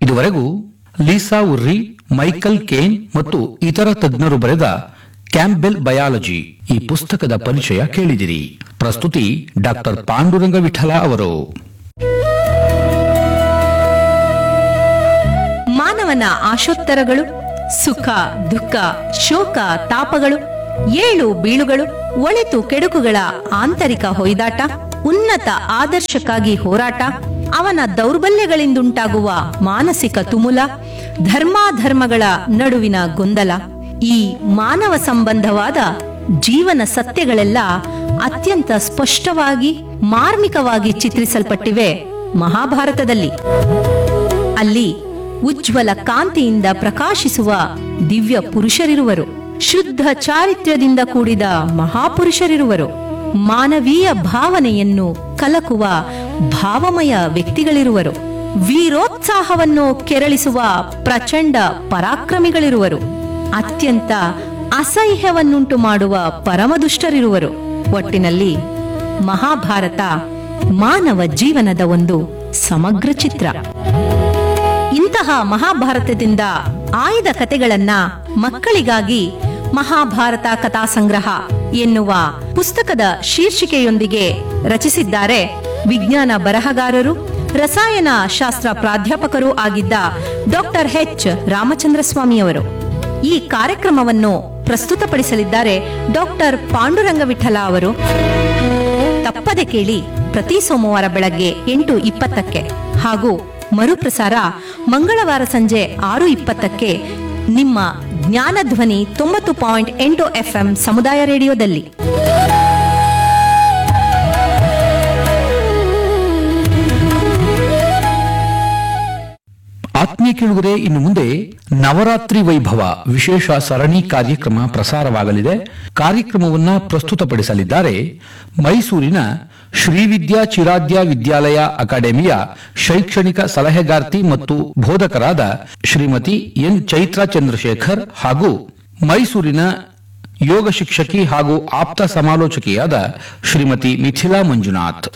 ಇದುವರೆಗೂ Lisa ಉರ್ರಿ Michael Kane ಮತ್ತು ಇತರ ತಜ್ಞರು ಬರೆದ ಕ್ಯಾಂಪೆಲ್ ಬಯಾಲಜಿ ಈ ಪುಸ್ತಕದ ಪರಿಚಯ ಕೇಳಿದಿರಿ ಪ್ರಸ್ತುತಿ ಡಾಕ್ಟರ್ ಪಾಂಡುರಂಗ ವಿಠಲ ಅವರು ಮಾನವನ ಆಶೋತ್ತರಗಳು ಸುಖ ದುಃಖ ಶೋಕ ತಾಪಗಳು ಏಳು ಬೀಳುಗಳು ಒಳಿತು ಕೆಡುಕುಗಳ ಆಂತರಿಕ ಹೊಯ್ದಾಟ ಉನ್ನತ ಆದರ್ಶಕ್ಕಾಗಿ ಹೋರಾಟ ಅವನ ದೌರ್ಬಲ್ಯಗಳಿಂದುಂಟಾಗುವ ಮಾನಸಿಕ ತುಮುಲ ಧರ್ಮಾಧರ್ಮಗಳ ನಡುವಿನ ಗೊಂದಲ ಈ ಮಾನವ ಸಂಬಂಧವಾದ ಜೀವನ ಸತ್ಯಗಳೆಲ್ಲ ಅತ್ಯಂತ ಸ್ಪಷ್ಟವಾಗಿ ಮಾರ್ಮಿಕವಾಗಿ ಚಿತ್ರಿಸಲ್ಪಟ್ಟಿವೆ ಮಹಾಭಾರತದಲ್ಲಿ ಅಲ್ಲಿ ಉಜ್ವಲ ಕಾಂತಿಯಿಂದ ಪ್ರಕಾಶಿಸುವ ದಿವ್ಯ ಪುರುಷರಿರುವರು ಶುದ್ಧ ಚಾರಿತ್ರ್ಯದಿಂದ ಕೂಡಿದ ಮಹಾಪುರುಷರಿರುವರು ಮಾನವೀಯ ಭಾವನೆಯನ್ನು ಕಲಕುವ ಭಾವಮಯ ವ್ಯಕ್ತಿಗಳಿರುವರು ವೀರೋತ್ಸಾಹವನ್ನು ಕೆರಳಿಸುವ ಪ್ರಚಂಡ ಪರಾಕ್ರಮಿಗಳಿರುವರು ಅತ್ಯಂತ ಅಸಹ್ಯವನ್ನುಂಟು ಮಾಡುವ ಪರಮದುಷ್ಟರಿರುವರು ಒಟ್ಟಿನಲ್ಲಿ ಮಹಾಭಾರತ ಮಾನವ ಜೀವನದ ಒಂದು ಸಮಗ್ರ ಚಿತ್ರ ಇಂತಹ ಮಹಾಭಾರತದಿಂದ ಆಯ್ದ ಕತೆಗಳನ್ನ ಮಕ್ಕಳಿಗಾಗಿ ಮಹಾಭಾರತ ಕಥಾ ಸಂಗ್ರಹ ಎನ್ನುವ ಪುಸ್ತಕದ ಶೀರ್ಷಿಕೆಯೊಂದಿಗೆ ರಚಿಸಿದ್ದಾರೆ ವಿಜ್ಞಾನ ಬರಹಗಾರರು ರಸಾಯನ ಶಾಸ್ತ್ರ ಪ್ರಾಧ್ಯಾಪಕರೂ ಆಗಿದ್ದ ಡಾಕ್ಟರ್ ಎಚ್ ರಾಮಚಂದ್ರ ಸ್ವಾಮಿಯವರು ಈ ಕಾರ್ಯಕ್ರಮವನ್ನು ಪ್ರಸ್ತುತಪಡಿಸಲಿದ್ದಾರೆ ಡಾಕ್ಟರ್ ಪಾಂಡುರಂಗ ವಿಠಲ ಅವರು ತಪ್ಪದೆ ಕೇಳಿ ಪ್ರತಿ ಸೋಮವಾರ ಬೆಳಗ್ಗೆ ಎಂಟು ಇಪ್ಪತ್ತಕ್ಕೆ ಹಾಗೂ ಮರುಪ್ರಸಾರ ಮಂಗಳವಾರ ಸಂಜೆ ಆರು ಇಪ್ಪತ್ತಕ್ಕೆ ನಿಮ್ಮ ಜ್ಞಾನಧ್ವನಿ ತೊಂಬತ್ತು ಪಾಯಿಂಟ್ ಎಂಟು ಎಫ್ಎಂ ಸಮುದಾಯ ರೇಡಿಯೋದಲ್ಲಿ ಆತ್ಮೀಯ ಕೇಳುಗರೆ ಇನ್ನು ಮುಂದೆ ನವರಾತ್ರಿ ವೈಭವ ವಿಶೇಷ ಸರಣಿ ಕಾರ್ಯಕ್ರಮ ಪ್ರಸಾರವಾಗಲಿದೆ ಕಾರ್ಯಕ್ರಮವನ್ನ ಪ್ರಸ್ತುತಪಡಿಸಲಿದ್ದಾರೆ ಮೈಸೂರಿನ ಶ್ರೀವಿದ್ಯಾ ಚಿರಾದ್ಯ ವಿದ್ಯಾಲಯ ಅಕಾಡೆಮಿಯ ಶೈಕ್ಷಣಿಕ ಸಲಹೆಗಾರ್ತಿ ಮತ್ತು ಬೋಧಕರಾದ ಶ್ರೀಮತಿ ಎನ್ ಚೈತ್ರ ಚಂದ್ರಶೇಖರ್ ಹಾಗೂ ಮೈಸೂರಿನ ಯೋಗ ಶಿಕ್ಷಕಿ ಹಾಗೂ ಆಪ್ತ ಸಮಾಲೋಚಕಿಯಾದ ಶ್ರೀಮತಿ ಮಿಥಿಲಾ ಮಂಜುನಾಥ್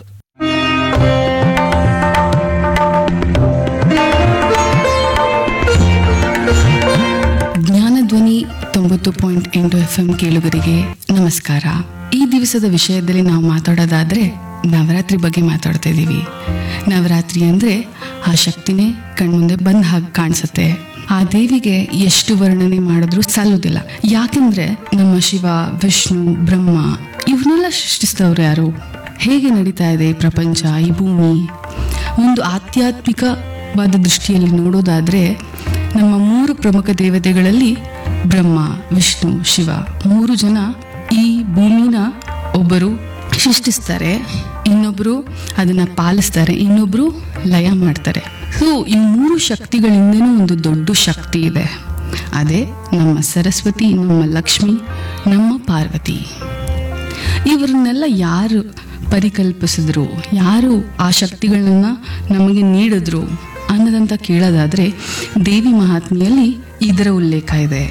ಜ್ಞಾನಧ್ವನಿ ತೊಂಬತ್ತು ಪಾಯಿಂಟ್ ಎಂಟು ಎಫ್ ಎಂ ಕೇಳುಗರಿಗೆ ನಮಸ್ಕಾರ ಈ ದಿವಸದ ವಿಷಯದಲ್ಲಿ ನಾವು ಮಾತಾಡೋದಾದ್ರೆ ನವರಾತ್ರಿ ಬಗ್ಗೆ ಮಾತಾಡ್ತಾ ಇದ್ದೀವಿ ನವರಾತ್ರಿ ಅಂದ್ರೆ ಆ ಶಕ್ತಿನೇ ಕಣ್ಮುಂದೆ ಬಂದ ಹಾಗೆ ಕಾಣಿಸುತ್ತೆ ಆ ದೇವಿಗೆ ಎಷ್ಟು ವರ್ಣನೆ ಮಾಡಿದ್ರು ಸಾಲೋದಿಲ್ಲ ಯಾಕೆಂದ್ರೆ ನಮ್ಮ ಶಿವ ವಿಷ್ಣು ಬ್ರಹ್ಮ ಇವನ್ನೆಲ್ಲ ಸೃಷ್ಟಿಸಿದವ್ರು ಯಾರು ಹೇಗೆ ನಡೀತಾ ಇದೆ ಈ ಪ್ರಪಂಚ ಈ ಭೂಮಿ ಒಂದು ಆಧ್ಯಾತ್ಮಿಕವಾದ ದೃಷ್ಟಿಯಲ್ಲಿ ನೋಡೋದಾದ್ರೆ ನಮ್ಮ ಮೂರು ಪ್ರಮುಖ ದೇವತೆಗಳಲ್ಲಿ ಬ್ರಹ್ಮ ವಿಷ್ಣು ಶಿವ ಮೂರು ಜನ ಈ ಭೂಮಿನ ಒಬ್ಬರು ಸೃಷ್ಟಿಸ್ತಾರೆ ಇನ್ನೊಬ್ರು ಅದನ್ನ ಪಾಲಿಸ್ತಾರೆ ಇನ್ನೊಬ್ರು ಲಯ ಮಾಡ್ತಾರೆ ಸೊ ಈ ಮೂರು ಶಕ್ತಿಗಳಿಂದನೂ ಒಂದು ದೊಡ್ಡ ಶಕ್ತಿ ಇದೆ ಅದೇ ನಮ್ಮ ಸರಸ್ವತಿ ನಮ್ಮ ಲಕ್ಷ್ಮಿ ನಮ್ಮ ಪಾರ್ವತಿ ಇವರನ್ನೆಲ್ಲ ಯಾರು ಪರಿಕಲ್ಪಿಸಿದ್ರು ಯಾರು ಆ ಶಕ್ತಿಗಳನ್ನ ನಮಗೆ ನೀಡಿದ್ರು ಅನ್ನೋದಂತ ಕೇಳೋದಾದ್ರೆ ದೇವಿ ಮಹಾತ್ಮೆಯಲ್ಲಿ ಇದರ ಉಲ್ಲೇಖ ಇದೆ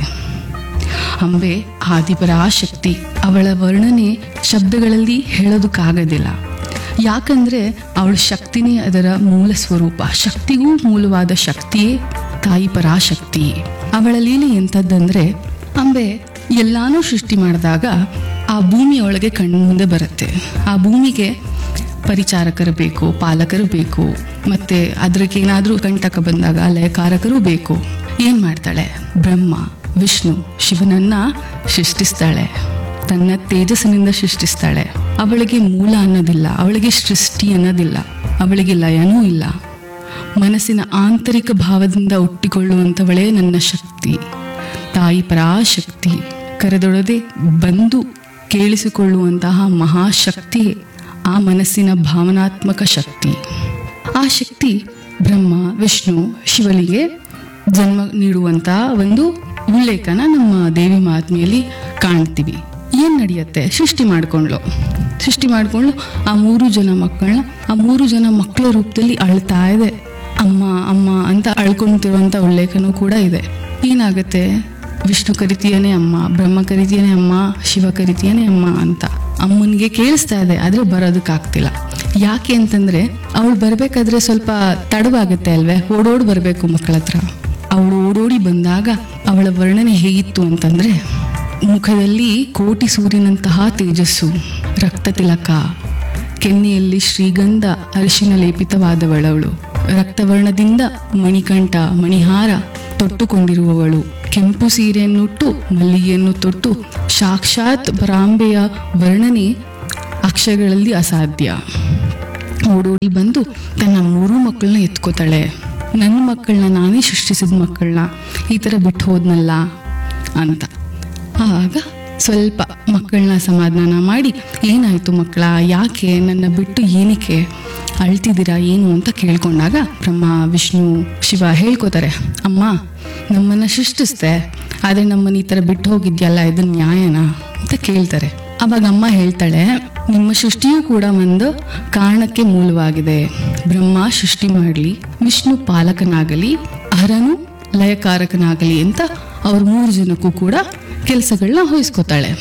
ಅಂಬೆ ಆದಿಪರಾಶಕ್ತಿ ಅವಳ ವರ್ಣನೆ ಶಬ್ದಗಳಲ್ಲಿ ಹೇಳೋದಕ್ಕಾಗೋದಿಲ್ಲ ಯಾಕಂದ್ರೆ ಅವಳ ಶಕ್ತಿನೇ ಅದರ ಮೂಲ ಸ್ವರೂಪ ಶಕ್ತಿಗೂ ಮೂಲವಾದ ಶಕ್ತಿಯೇ ತಾಯಿ ಪರಾಶಕ್ತಿ ಅವಳ ಲೀಲೆ ಎಂಥದ್ದಂದ್ರೆ ಅಂಬೆ ಎಲ್ಲಾನು ಸೃಷ್ಟಿ ಮಾಡಿದಾಗ ಆ ಭೂಮಿಯೊಳಗೆ ಕಣ್ಣು ಮುಂದೆ ಬರುತ್ತೆ ಆ ಭೂಮಿಗೆ ಪರಿಚಾರಕರು ಬೇಕು ಪಾಲಕರು ಬೇಕು ಮತ್ತೆ ಅದಕ್ಕೆ ಏನಾದರೂ ಕಂಟಕ ಬಂದಾಗ ಲಯಕಾರಕರು ಬೇಕು ಏನ್ ಮಾಡ್ತಾಳೆ ಬ್ರಹ್ಮ ವಿಷ್ಣು ಶಿವನನ್ನ ಸೃಷ್ಟಿಸ್ತಾಳೆ ತನ್ನ ತೇಜಸ್ಸಿನಿಂದ ಸೃಷ್ಟಿಸ್ತಾಳೆ ಅವಳಿಗೆ ಮೂಲ ಅನ್ನೋದಿಲ್ಲ ಅವಳಿಗೆ ಸೃಷ್ಟಿ ಅನ್ನೋದಿಲ್ಲ ಅವಳಿಗೆ ಲಯನೂ ಇಲ್ಲ ಮನಸ್ಸಿನ ಆಂತರಿಕ ಭಾವದಿಂದ ಹುಟ್ಟಿಕೊಳ್ಳುವಂಥವಳೇ ನನ್ನ ಶಕ್ತಿ ತಾಯಿ ಪರಾಶಕ್ತಿ ಕರೆದೊಡದೆ ಬಂದು ಕೇಳಿಸಿಕೊಳ್ಳುವಂತಹ ಮಹಾಶಕ್ತಿಯೇ ಆ ಮನಸ್ಸಿನ ಭಾವನಾತ್ಮಕ ಶಕ್ತಿ ಆ ಶಕ್ತಿ ಬ್ರಹ್ಮ ವಿಷ್ಣು ಶಿವನಿಗೆ ಜನ್ಮ ನೀಡುವಂತ ಒಂದು ಉಲ್ಲೇಖನ ನಮ್ಮ ದೇವಿ ಮಹಾತ್ಮೆಯಲ್ಲಿ ಕಾಣ್ತೀವಿ ಏನ್ ನಡೆಯುತ್ತೆ ಸೃಷ್ಟಿ ಮಾಡ್ಕೊಂಡ್ಲು ಸೃಷ್ಟಿ ಮಾಡ್ಕೊಂಡು ಆ ಮೂರು ಜನ ಮಕ್ಕಳನ್ನ ಆ ಮೂರು ಜನ ಮಕ್ಕಳ ರೂಪದಲ್ಲಿ ಅಳ್ತಾ ಇದೆ ಅಮ್ಮ ಅಮ್ಮ ಅಂತ ಅಳ್ಕೊಂತಿರುವಂತ ಉಲ್ಲೇಖನೂ ಕೂಡ ಇದೆ ಏನಾಗುತ್ತೆ ವಿಷ್ಣು ಕರಿತೀಯನೇ ಅಮ್ಮ ಬ್ರಹ್ಮ ಕರಿತೀಯನೇ ಅಮ್ಮ ಶಿವ ಕರಿತೀಯನೇ ಅಮ್ಮ ಅಂತ ಅಮ್ಮನಿಗೆ ಕೇಳಿಸ್ತಾ ಇದೆ ಆದ್ರೆ ಬರೋದಕ್ಕಾಗ್ತಿಲ್ಲ ಯಾಕೆ ಅಂತಂದ್ರೆ ಅವಳು ಬರ್ಬೇಕಾದ್ರೆ ಸ್ವಲ್ಪ ತಡವಾಗುತ್ತೆ ಅಲ್ವೇ ಓಡೋಡಿ ಬರಬೇಕು ಮಕ್ಕಳ ಹತ್ರ ಅವಳು ಓಡೋಡಿ ಬಂದಾಗ ಅವಳ ವರ್ಣನೆ ಹೇಗಿತ್ತು ಅಂತಂದ್ರೆ ಮುಖದಲ್ಲಿ ಕೋಟಿ ಸೂರ್ಯನಂತಹ ತೇಜಸ್ಸು ರಕ್ತ ತಿಲಕ ಕೆನ್ನೆಯಲ್ಲಿ ಶ್ರೀಗಂಧ ಅರಿಶಿನ ಲೇಪಿತವಾದವಳವಳು ರಕ್ತವರ್ಣದಿಂದ ಮಣಿಕಂಠ ಮಣಿಹಾರ ತೊಟ್ಟುಕೊಂಡಿರುವವಳು ಕೆಂಪು ಸೀರೆಯನ್ನುಟ್ಟು ಮಲ್ಲಿಗೆಯನ್ನು ತೊಟ್ಟು ಸಾಕ್ಷಾತ್ ಭ್ರಾಂಬೆಯ ವರ್ಣನೆ ಅಕ್ಷರಗಳಲ್ಲಿ ಅಸಾಧ್ಯ ಓಡೋಡಿ ಬಂದು ತನ್ನ ಮೂರು ಮಕ್ಕಳನ್ನ ಎತ್ಕೋತಾಳೆ ನನ್ನ ಮಕ್ಕಳನ್ನ ನಾನೇ ಸೃಷ್ಟಿಸಿದ ಮಕ್ಕಳನ್ನ ಈ ಥರ ಬಿಟ್ಟು ಹೋದ್ನಲ್ಲ ಅಂತ ಆಗ ಸ್ವಲ್ಪ ಮಕ್ಕಳನ್ನ ಸಮಾಧಾನ ಮಾಡಿ ಏನಾಯ್ತು ಮಕ್ಕಳ ಯಾಕೆ ನನ್ನ ಬಿಟ್ಟು ಏನಕ್ಕೆ ಅಳ್ತಿದ್ದೀರಾ ಏನು ಅಂತ ಕೇಳ್ಕೊಂಡಾಗ ಬ್ರಹ್ಮ ವಿಷ್ಣು ಶಿವ ಹೇಳ್ಕೊತಾರೆ ಅಮ್ಮ ನಮ್ಮನ್ನ ಸೃಷ್ಟಿಸ್ದೆ ಆದರೆ ನಮ್ಮನ್ನ ಈ ಥರ ಬಿಟ್ಟು ಹೋಗಿದ್ಯಲ್ಲ ಇದು ನ್ಯಾಯನಾ ಅಂತ ಕೇಳ್ತಾರೆ ಅವಾಗ ಅಮ್ಮ ಹೇಳ್ತಾಳೆ ನಿಮ್ಮ ಸೃಷ್ಟಿಯೂ ಕೂಡ ಒಂದು ಕಾರಣಕ್ಕೆ ಮೂಲವಾಗಿದೆ ಬ್ರಹ್ಮ ಸೃಷ್ಟಿ ಮಾಡಲಿ ವಿಷ್ಣು ಪಾಲಕನಾಗಲಿ ಹರನು ಲಯಕಾರಕನಾಗಲಿ ಅಂತ ಅವ್ರ ಮೂರು ಜನಕ್ಕೂ ಕೂಡ ಕೆಲಸಗಳನ್ನ ವಹಿಸ್ಕೋತಾಳೆ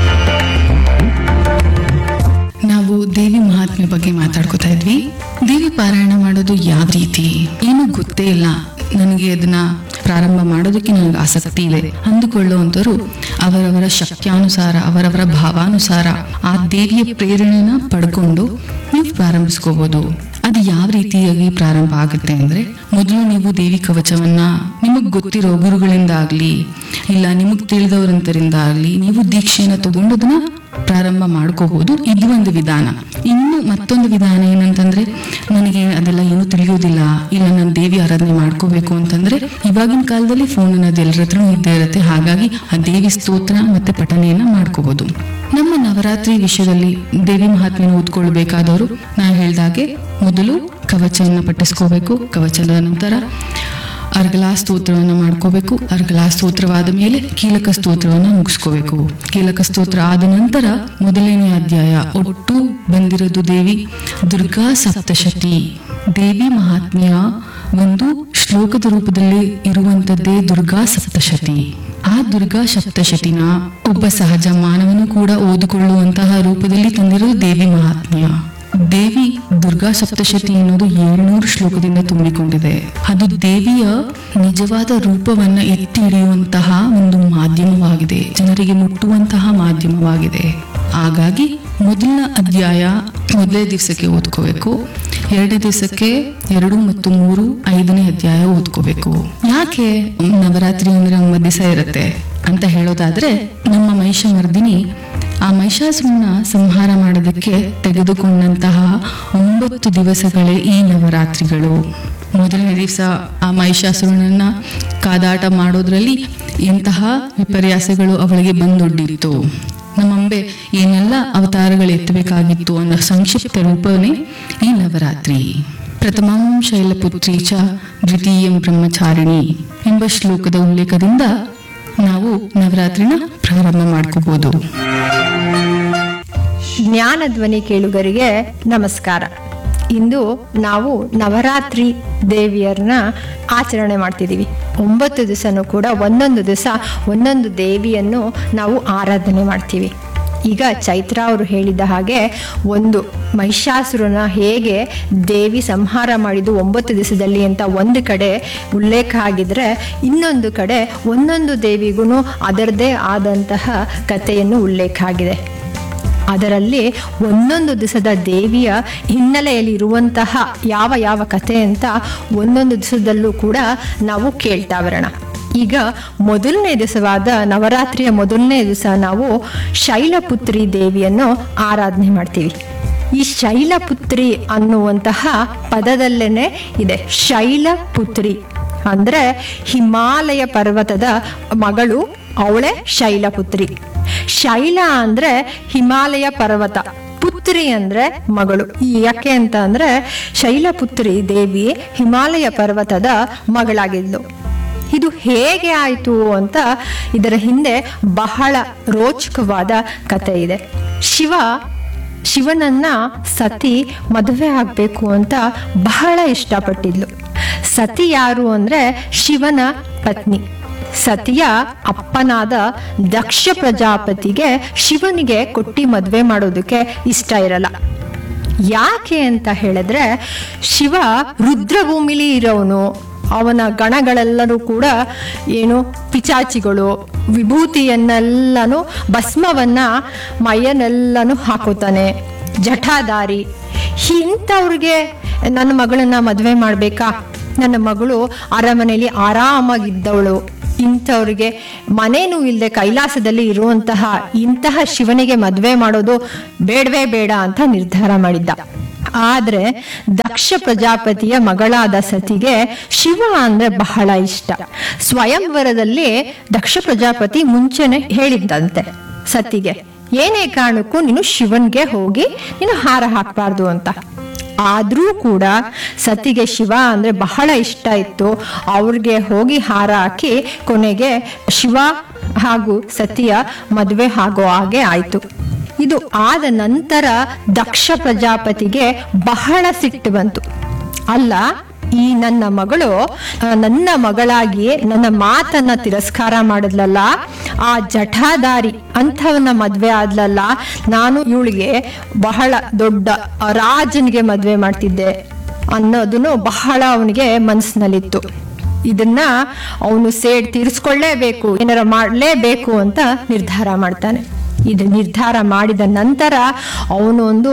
ನಾವು ದೇವಿ ಮಹಾತ್ಮೆ ಬಗ್ಗೆ ಮಾತಾಡ್ಕೋತಾ ಇದ್ವಿ ದೇವಿ ಪಾರಾಯಣ ಮಾಡೋದು ಯಾವ ರೀತಿ ಏನು ಗೊತ್ತೇ ಇಲ್ಲ ನನಗೆ ಅದನ್ನ ಪ್ರಾರಂಭ ಮಾಡೋದಕ್ಕೆ ನನಗೆ ಆಸಕ್ತಿ ಇದೆ ಅಂದುಕೊಳ್ಳುವಂಥವ್ರು ಅವರವರ ಶಕ್ತ್ಯಾನುಸಾರ ಅವರವರ ಭಾವಾನುಸಾರ ಆ ದೇವಿಯ ಪ್ರೇರಣೆನ ಪಡ್ಕೊಂಡು ನೀವು ಪ್ರಾರಂಭಿಸ್ಕೋಬಹುದು ಅದು ಯಾವ ರೀತಿಯಾಗಿ ಪ್ರಾರಂಭ ಆಗುತ್ತೆ ಅಂದ್ರೆ ಮೊದಲು ನೀವು ದೇವಿ ಕವಚವನ್ನ ನಿಮಗ್ ಗೊತ್ತಿರೋ ಗುರುಗಳಿಂದ ಆಗ್ಲಿ ಇಲ್ಲ ನಿಮಗ್ ತಿಳಿದವರಂತರಿಂದ ಆಗ್ಲಿ ನೀವು ದೀಕ್ಷೆಯನ್ನ ತಗೊಂಡು ಅದನ್ನ ಪ್ರಾರಂಭ ಮಾಡ್ಕೋಬಹುದು ಇದು ಒಂದು ವಿಧಾನ ಇನ್ನು ಮತ್ತೊಂದು ವಿಧಾನ ಏನಂತಂದ್ರೆ ನನಗೆ ಅದೆಲ್ಲ ಏನು ತಿಳಿಯೋದಿಲ್ಲ ಇಲ್ಲ ನಾನು ದೇವಿ ಆರಾಧನೆ ಮಾಡ್ಕೋಬೇಕು ಅಂತಂದ್ರೆ ಇವಾಗಿನ ಕಾಲದಲ್ಲಿ ಫೋನ್ ಅನ್ನೋದು ಎಲ್ಲರ ಹತ್ರ ಇದ್ದೇ ಇರುತ್ತೆ ಹಾಗಾಗಿ ಆ ದೇವಿ ಸ್ತೋತ್ರ ಮತ್ತೆ ಪಠನೆಯನ್ನ ಮಾಡ್ಕೋಬಹುದು ನಮ್ಮ ನವರಾತ್ರಿ ವಿಷಯದಲ್ಲಿ ದೇವಿ ಮಹಾತ್ಮೆನ ಓದ್ಕೊಳ್ಬೇಕಾದವರು ನಾ ಹೇಳ್ದಾಗೆ ಮೊದಲು ಕವಚವನ್ನು ಪಠಿಸ್ಕೋಬೇಕು ಕವಚದ ನಂತರ ಅರ್ಗಲಾ ಸ್ತೋತ್ರವನ್ನು ಮಾಡ್ಕೋಬೇಕು ಅರ್ಗಲಾ ಸ್ತೋತ್ರವಾದ ಮೇಲೆ ಕೀಲಕ ಸ್ತೋತ್ರವನ್ನು ಮುಗಿಸ್ಕೋಬೇಕು ಕೀಲಕ ಸ್ತೋತ್ರ ಆದ ನಂತರ ಮೊದಲನೇ ಅಧ್ಯಾಯ ಒಟ್ಟು ಬಂದಿರೋದು ದೇವಿ ದುರ್ಗಾ ಸಪ್ತಶತಿ ದೇವಿ ಮಹಾತ್ಮೆಯ ಒಂದು ಶ್ಲೋಕದ ರೂಪದಲ್ಲಿ ಇರುವಂತದ್ದೇ ದುರ್ಗಾ ಸಪ್ತಶತಿ ಆ ದುರ್ಗಾ ಸಪ್ತಶತಿನ ಒಬ್ಬ ಸಹಜ ಮಾನವನು ಕೂಡ ಓದಿಕೊಳ್ಳುವಂತಹ ರೂಪದಲ್ಲಿ ತಂದಿರೋದು ದೇವಿ ಮಹಾತ್ಮ್ಯ ದೇವಿ ದುರ್ಗಾ ಸಪ್ತಶತಿ ಅನ್ನೋದು ಏಳ್ನೂರು ಶ್ಲೋಕದಿಂದ ತುಂಬಿಕೊಂಡಿದೆ ಅದು ದೇವಿಯ ನಿಜವಾದ ರೂಪವನ್ನ ಎತ್ತಿ ಹಿಡಿಯುವಂತಹ ಒಂದು ಮಾಧ್ಯಮವಾಗಿದೆ ಜನರಿಗೆ ಮುಟ್ಟುವಂತಹ ಮಾಧ್ಯಮವಾಗಿದೆ ಹಾಗಾಗಿ ಮೊದಲನ ಅಧ್ಯಾಯ ಮೊದಲನೇ ದಿವಸಕ್ಕೆ ಓದ್ಕೋಬೇಕು ಎರಡನೇ ದಿವಸಕ್ಕೆ ಎರಡು ಮತ್ತು ಮೂರು ಐದನೇ ಅಧ್ಯಾಯ ಓದ್ಕೋಬೇಕು ಯಾಕೆ ನವರಾತ್ರಿ ಅಂದ್ರೆ ಒಂಬತ್ತು ದಿವಸ ಇರುತ್ತೆ ಅಂತ ಹೇಳೋದಾದ್ರೆ ನಮ್ಮ ಮಹಿಷಮರ್ದಿನಿ ಆ ಮಹಿಷಾಸುರನ ಸಂಹಾರ ಮಾಡೋದಕ್ಕೆ ತೆಗೆದುಕೊಂಡಂತಹ ಒಂಬತ್ತು ದಿವಸಗಳೇ ಈ ನವರಾತ್ರಿಗಳು ಮೊದಲನೇ ದಿವಸ ಆ ಮಹಿಷಾಸುರನನ್ನ ಕಾದಾಟ ಮಾಡೋದ್ರಲ್ಲಿ ಎಂತಹ ವಿಪರ್ಯಾಸಗಳು ಅವಳಿಗೆ ಬಂದೊಡ್ಡಿತ್ತು ನಮ್ಮಂಬೆ ಏನೆಲ್ಲ ಅವತಾರಗಳು ಎತ್ತಬೇಕಾಗಿತ್ತು ಅನ್ನೋ ಸಂಕ್ಷಿಪ್ತ ರೂಪವೇ ಈ ನವರಾತ್ರಿ ಪ್ರಥಮಂ ಶೈಲಪುತ್ರಿ ಚ ದ್ವಿತೀಯಂ ಬ್ರಹ್ಮಚಾರಿಣಿ ಎಂಬ ಶ್ಲೋಕದ ಉಲ್ಲೇಖದಿಂದ ನಾವು ನವರಾತ್ರಿನ ಪ್ರಾರಂಭ ಮಾಡ್ಕೋಬಹುದು ಜ್ಞಾನಧ್ವನಿ ಕೇಳುಗರಿಗೆ ನಮಸ್ಕಾರ ಇಂದು ನಾವು ನವರಾತ್ರಿ ದೇವಿಯರನ್ನ ಆಚರಣೆ ಮಾಡ್ತಿದ್ದೀವಿ ಒಂಬತ್ತು ದಿವಸನೂ ಕೂಡ ಒಂದೊಂದು ದಿವಸ ಒಂದೊಂದು ದೇವಿಯನ್ನು ನಾವು ಆರಾಧನೆ ಮಾಡ್ತೀವಿ ಈಗ ಚೈತ್ರ ಅವರು ಹೇಳಿದ ಹಾಗೆ ಒಂದು ಮಹಿಷಾಸುರನ ಹೇಗೆ ದೇವಿ ಸಂಹಾರ ಮಾಡಿದ್ದು ಒಂಬತ್ತು ದಿವಸದಲ್ಲಿ ಅಂತ ಒಂದು ಕಡೆ ಉಲ್ಲೇಖ ಆಗಿದ್ರೆ ಇನ್ನೊಂದು ಕಡೆ ಒಂದೊಂದು ದೇವಿಗೂ ಅದರದೇ ಆದಂತಹ ಕಥೆಯನ್ನು ಉಲ್ಲೇಖ ಆಗಿದೆ ಅದರಲ್ಲಿ ಒಂದೊಂದು ದಿವಸದ ದೇವಿಯ ಹಿನ್ನೆಲೆಯಲ್ಲಿ ಇರುವಂತಹ ಯಾವ ಯಾವ ಕಥೆ ಅಂತ ಒಂದೊಂದು ದಿವಸದಲ್ಲೂ ಕೂಡ ನಾವು ಕೇಳ್ತಾ ಬರೋಣ ಈಗ ಮೊದಲನೇ ದಿವಸವಾದ ನವರಾತ್ರಿಯ ಮೊದಲನೇ ದಿವಸ ನಾವು ಶೈಲಪುತ್ರಿ ದೇವಿಯನ್ನು ಆರಾಧನೆ ಮಾಡ್ತೀವಿ ಈ ಶೈಲಪುತ್ರಿ ಅನ್ನುವಂತಹ ಪದದಲ್ಲೇನೆ ಇದೆ ಶೈಲಪುತ್ರಿ ಅಂದ್ರೆ ಹಿಮಾಲಯ ಪರ್ವತದ ಮಗಳು ಅವಳೇ ಶೈಲಪುತ್ರಿ ಶೈಲ ಅಂದ್ರೆ ಹಿಮಾಲಯ ಪರ್ವತ ಪುತ್ರಿ ಅಂದ್ರೆ ಮಗಳು ಈ ಯಾಕೆ ಅಂತ ಅಂದ್ರೆ ಶೈಲಪುತ್ರಿ ದೇವಿ ಹಿಮಾಲಯ ಪರ್ವತದ ಮಗಳಾಗಿದ್ಲು ಇದು ಹೇಗೆ ಆಯಿತು ಅಂತ ಇದರ ಹಿಂದೆ ಬಹಳ ರೋಚಕವಾದ ಕತೆ ಇದೆ ಶಿವ ಶಿವನನ್ನ ಸತಿ ಮದುವೆ ಆಗಬೇಕು ಅಂತ ಬಹಳ ಇಷ್ಟಪಟ್ಟಿದ್ಲು ಸತಿ ಯಾರು ಅಂದ್ರೆ ಶಿವನ ಪತ್ನಿ ಸತಿಯ ಅಪ್ಪನಾದ ದಕ್ಷ ಪ್ರಜಾಪತಿಗೆ ಶಿವನಿಗೆ ಕೊಟ್ಟಿ ಮದುವೆ ಮಾಡೋದಕ್ಕೆ ಇಷ್ಟ ಇರಲ್ಲ ಯಾಕೆ ಅಂತ ಹೇಳಿದ್ರೆ ಶಿವ ರುದ್ರಭೂಮಿಲಿ ಇರೋನು ಅವನ ಗಣಗಳೆಲ್ಲರೂ ಕೂಡ ಏನು ಪಿಚಾಚಿಗಳು ವಿಭೂತಿಯನ್ನೆಲ್ಲನೂ ಭಸ್ಮವನ್ನ ಮೈಯನ್ನೆಲ್ಲನೂ ಹಾಕೋತಾನೆ ಜಠಾಧಾರಿ ಇಂಥವ್ರಿಗೆ ನನ್ನ ಮಗಳನ್ನ ಮದುವೆ ಮಾಡಬೇಕಾ ನನ್ನ ಮಗಳು ಅರಮನೆಯಲ್ಲಿ ಆರಾಮಾಗಿದ್ದವಳು ಇಂಥವ್ರಿಗೆ ಮನೇನೂ ಇಲ್ಲದೆ ಕೈಲಾಸದಲ್ಲಿ ಇರುವಂತಹ ಇಂತಹ ಶಿವನಿಗೆ ಮದುವೆ ಮಾಡೋದು ಬೇಡವೇ ಬೇಡ ಅಂತ ನಿರ್ಧಾರ ಮಾಡಿದ್ದ ಆದ್ರೆ ದಕ್ಷ ಪ್ರಜಾಪತಿಯ ಮಗಳಾದ ಸತಿಗೆ ಶಿವ ಅಂದ್ರೆ ಬಹಳ ಇಷ್ಟ ಸ್ವಯಂವರದಲ್ಲಿ ದಕ್ಷ ಪ್ರಜಾಪತಿ ಮುಂಚೆನೆ ಹೇಳಿದ್ದಂತೆ ಸತಿಗೆ ಏನೇ ಕಾರಣಕ್ಕೂ ನೀನು ಶಿವನ್ಗೆ ಹೋಗಿ ನೀನು ಹಾರ ಹಾಕ್ಬಾರ್ದು ಅಂತ ಆದ್ರೂ ಕೂಡ ಸತಿಗೆ ಶಿವ ಅಂದ್ರೆ ಬಹಳ ಇಷ್ಟ ಇತ್ತು ಅವ್ರಿಗೆ ಹೋಗಿ ಹಾರ ಹಾಕಿ ಕೊನೆಗೆ ಶಿವ ಹಾಗೂ ಸತಿಯ ಮದುವೆ ಆಗೋ ಹಾಗೆ ಆಯ್ತು ಇದು ಆದ ನಂತರ ದಕ್ಷ ಪ್ರಜಾಪತಿಗೆ ಬಹಳ ಸಿಟ್ಟು ಬಂತು ಅಲ್ಲ ಈ ನನ್ನ ಮಗಳು ಆ, ನನ್ನ ಮಗಳಾಗಿ ನನ್ನ ಮಾತನ್ನ ತಿರಸ್ಕಾರ ಮಾಡಿದ್ಲಲ್ಲ ಆ ಜಠಾಧಾರಿ ಅಂಥವನ್ನ ಮದ್ವೆ ಆದ್ಲಲ್ಲ ನಾನು ಇವಳಿಗೆ ಬಹಳ ದೊಡ್ಡ ರಾಜನಿಗೆ ಮದ್ವೆ ಮಾಡ್ತಿದ್ದೆ ಅನ್ನೋದನ್ನು ಬಹಳ ಅವನಿಗೆ ಮನಸ್ಸಿನಲ್ಲಿತ್ತು ಇದನ್ನ ಅವನು ಸೇಡ್ ತೀರಿಸ್ಕೊಳ್ಳೇಬೇಕು ಏನಾರ ಮಾಡಲೇಬೇಕು ಅಂತ ನಿರ್ಧಾರ ಮಾಡ್ತಾನೆ ಇದು ನಿರ್ಧಾರ ಮಾಡಿದ ನಂತರ ಅವನು ಒಂದು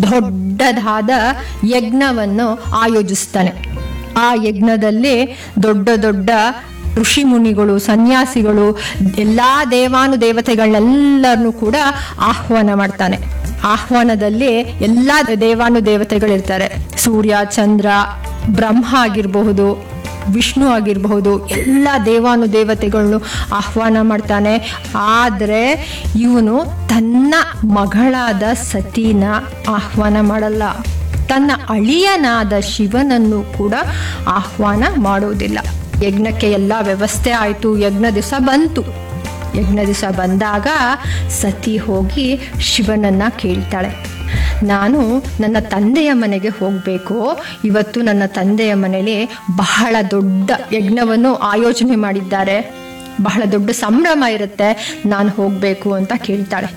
ದೊಡ್ಡದಾದ ಯಜ್ಞವನ್ನು ಆಯೋಜಿಸ್ತಾನೆ ಆ ಯಜ್ಞದಲ್ಲಿ ದೊಡ್ಡ ದೊಡ್ಡ ಋಷಿ ಮುನಿಗಳು ಸನ್ಯಾಸಿಗಳು ಎಲ್ಲಾ ದೇವಾನು ದೇವತೆಗಳನ್ನೆಲ್ಲರನ್ನು ಕೂಡ ಆಹ್ವಾನ ಮಾಡ್ತಾನೆ ಆಹ್ವಾನದಲ್ಲಿ ಎಲ್ಲಾ ದೇವಾನು ದೇವತೆಗಳಿರ್ತಾರೆ ಸೂರ್ಯ ಚಂದ್ರ ಬ್ರಹ್ಮ ಆಗಿರಬಹುದು ವಿಷ್ಣು ಆಗಿರಬಹುದು ಎಲ್ಲ ದೇವಾನು ದೇವತೆಗಳನ್ನು ಆಹ್ವಾನ ಮಾಡ್ತಾನೆ ಆದರೆ ಇವನು ತನ್ನ ಮಗಳಾದ ಸತಿನ ಆಹ್ವಾನ ಮಾಡಲ್ಲ ತನ್ನ ಅಳಿಯನಾದ ಶಿವನನ್ನು ಕೂಡ ಆಹ್ವಾನ ಮಾಡೋದಿಲ್ಲ ಯಜ್ಞಕ್ಕೆ ಎಲ್ಲ ವ್ಯವಸ್ಥೆ ಆಯಿತು ಯಜ್ಞ ದಿವಸ ಬಂತು ಯಜ್ಞ ದಿವಸ ಬಂದಾಗ ಸತಿ ಹೋಗಿ ಶಿವನನ್ನ ಕೇಳ್ತಾಳೆ ನಾನು ನನ್ನ ತಂದೆಯ ಮನೆಗೆ ಹೋಗಬೇಕು ಇವತ್ತು ನನ್ನ ತಂದೆಯ ಮನೆಯಲ್ಲಿ ಬಹಳ ದೊಡ್ಡ ಯಜ್ಞವನ್ನು ಆಯೋಜನೆ ಮಾಡಿದ್ದಾರೆ ಬಹಳ ದೊಡ್ಡ ಸಂಭ್ರಮ ಇರುತ್ತೆ ನಾನು ಹೋಗಬೇಕು ಅಂತ ಕೇಳ್ತಾಳೆ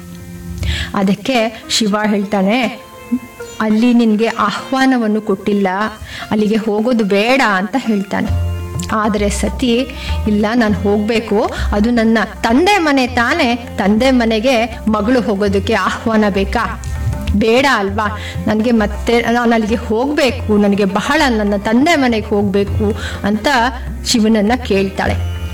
ಅದಕ್ಕೆ ಶಿವ ಹೇಳ್ತಾನೆ ಅಲ್ಲಿ ನಿನಗೆ ಆಹ್ವಾನವನ್ನು ಕೊಟ್ಟಿಲ್ಲ ಅಲ್ಲಿಗೆ ಹೋಗೋದು ಬೇಡ ಅಂತ ಹೇಳ್ತಾನೆ ಆದರೆ ಸತಿ ಇಲ್ಲ ನಾನು ಹೋಗಬೇಕು ಅದು ನನ್ನ ತಂದೆ ಮನೆ ತಾನೇ ತಂದೆ ಮನೆಗೆ ಮಗಳು ಹೋಗೋದಕ್ಕೆ ಆಹ್ವಾನ ಬೇಕಾ ಬೇಡ ಅಲ್ವಾ ನನಗೆ ಮತ್ತೆ ನಾನು ಅಲ್ಲಿಗೆ ಹೋಗಬೇಕು ನನಗೆ ಬಹಳ ನನ್ನ ತಂದೆ ಮನೆಗೆ ಹೋಗಬೇಕು ಅಂತ ಶಿವನನ್ನ ಕೇಳ್ತಾಳೆ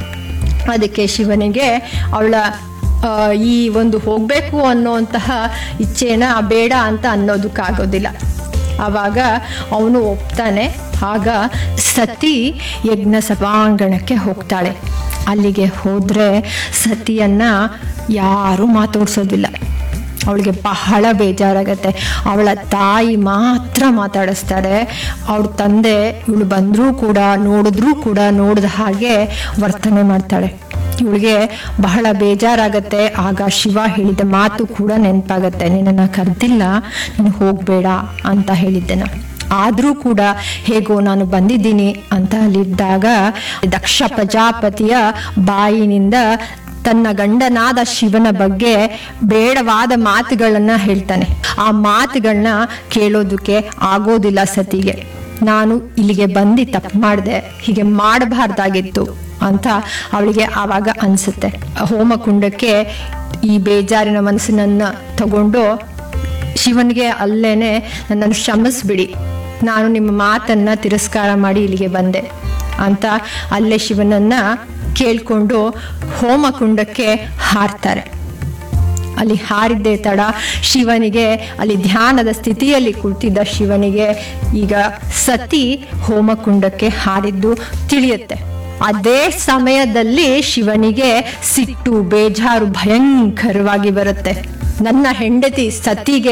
ಅದಕ್ಕೆ ಶಿವನಿಗೆ ಅವಳ ಆ, ಈ ಒಂದು ಹೋಗಬೇಕು ಅನ್ನೋಂತಹ ಇಚ್ಛೆನ ಬೇಡ ಅಂತ ಅನ್ನೋದಕ್ಕಾಗೋದಿಲ್ಲ ಆವಾಗ ಅವನು ಒಪ್ತಾನೆ ಆಗ ಸತಿ ಯಜ್ಞ ಸಭಾಂಗಣಕ್ಕೆ ಹೋಗ್ತಾಳೆ ಅಲ್ಲಿಗೆ ಹೋದ್ರೆ ಸತಿಯನ್ನ ಯಾರೂ ಮಾತಾಡ್ಸೋದಿಲ್ಲ ಅವಳಿಗೆ ಬಹಳ ಬೇಜಾರಾಗತ್ತೆ ಅವಳ ತಾಯಿ ಮಾತ್ರ ಮಾತಾಡಿಸ್ತಾರೆ ಅವಳ ತಂದೆ ಇವಳು ಬಂದರೂ ಕೂಡ ನೋಡಿದ್ರೂ ಕೂಡ ನೋಡಿದ ಹಾಗೆ ವರ್ತನೆ ಮಾಡ್ತಾಳೆ ಇವಳಿಗೆ ಬಹಳ ಬೇಜಾರಾಗತ್ತೆ ಆಗ ಶಿವ ಹೇಳಿದ ಮಾತು ಕೂಡ ನೆನಪಾಗತ್ತೆ ನಿನ್ನನ್ನು ಕರೆದಿಲ್ಲ ನೀನು ಹೋಗಬೇಡ ಅಂತ ಹೇಳಿದ್ದೆ ನಾನು ಆದರೂ ಕೂಡ ಹೇಗೋ ನಾನು ಬಂದಿದ್ದೀನಿ ಅಂತ ಅಲ್ಲಿದ್ದಾಗ ದಕ್ಷ ಪ್ರಜಾಪತಿಯ ಬಾಯಿನಿಂದ ತನ್ನ ಗಂಡನಾದ ಶಿವನ ಬಗ್ಗೆ ಬೇಡವಾದ ಮಾತುಗಳನ್ನ ಹೇಳ್ತಾನೆ ಆ ಮಾತುಗಳನ್ನ ಕೇಳೋದಕ್ಕೆ ಆಗೋದಿಲ್ಲ ಸತಿಗೆ ನಾನು ಇಲ್ಲಿಗೆ ಬಂದು ತಪ್ಪು ಮಾಡಿದೆ ಹೀಗೆ ಮಾಡಬಾರ್ದಾಗಿತ್ತು ಅಂತ ಅವಳಿಗೆ ಆವಾಗ ಅನ್ಸುತ್ತೆ ಹೋಮಕುಂಡಕ್ಕೆ ಈ ಬೇಜಾರಿನ ಮನಸ್ಸಿನನ್ನ ತಗೊಂಡು ಶಿವನಿಗೆ ಅಲ್ಲೇನೆ ನನ್ನನ್ನು ಕ್ಷಮಿಸ್ಬಿಡಿ ನಾನು ನಿಮ್ಮ ಮಾತನ್ನ ತಿರಸ್ಕಾರ ಮಾಡಿ ಇಲ್ಲಿಗೆ ಬಂದೆ ಅಂತ ಅಲ್ಲೇ ಶಿವನನ್ನ ಕೇಳ್ಕೊಂಡು ಹೋಮಕುಂಡಕ್ಕೆ ಹಾರ್ತಾರೆ ಅಲ್ಲಿ ಹಾರಿದ್ದೇ ತಡ ಶಿವನಿಗೆ ಅಲ್ಲಿ ಧ್ಯಾನದ ಸ್ಥಿತಿಯಲ್ಲಿ ಕುಳಿತಿದ್ದ ಶಿವನಿಗೆ ಈಗ ಸತಿ ಹೋಮಕುಂಡಕ್ಕೆ ಹಾರಿದ್ದು ತಿಳಿಯುತ್ತೆ ಅದೇ ಸಮಯದಲ್ಲಿ ಶಿವನಿಗೆ ಸಿಟ್ಟು ಬೇಜಾರು ಭಯಂಕರವಾಗಿ ಬರುತ್ತೆ ನನ್ನ ಹೆಂಡತಿ ಸತಿಗೆ